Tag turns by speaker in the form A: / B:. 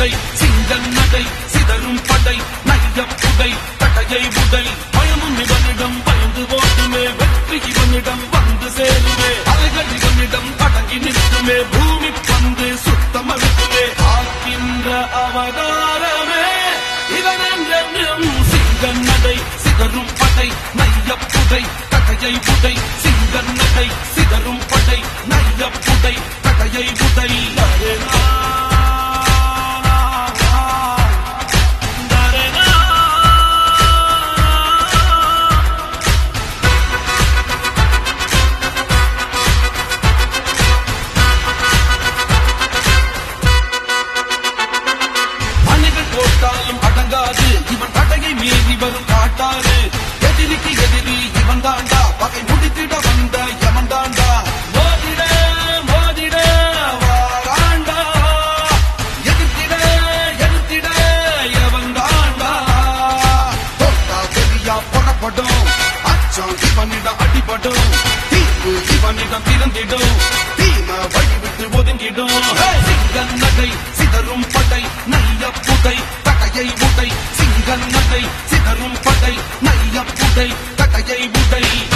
A: புடை சிங்கன் நடை சிதறும் படை நைய புடை கடையை உடை பயமும் இவனிடம் பயந்து ஓட்டுமே வெற்றி இவனிடம் வந்து சேருமே அலைகள் இவனிடம் அடங்கி நிற்குமே பூமி பந்து சுத்தமளிக்குமே ஆக்கின்ற அவதாரமே இவன் என்றென்றும் சிங்கன் நடை சிதறும் படை நைய புடை கடையை உடை சிங்கன் நடை சிதறும் படை நைய புடை கடையை உடை தரேனா, தரேனா. அணிகள் போட்டாலும் அடங்காது இவன் தடையை மீறி வரும் காட்டாது எதிரிக்கு எதிரி இவன் தாண்டா பகை முடித்திட வந்த எவன் தாண்டா மோதிட மோதிட வாராண்டா எதிர்த்திட எதிர்த்திட எவன் தாண்டா தொட்டா தெரியா புறப்படும் அச்சம் இவனிடம் அடிபடும் தீர்வு இவனிடம் திறந்திடும் தீம வழி விட்டு ஒதுங்கிடும் சிங்கன் நகை சிதறும் படை நைய புடை தகையை உடை சிங்கன் நகை சிதறும் படை நைய புடை தகையை உடை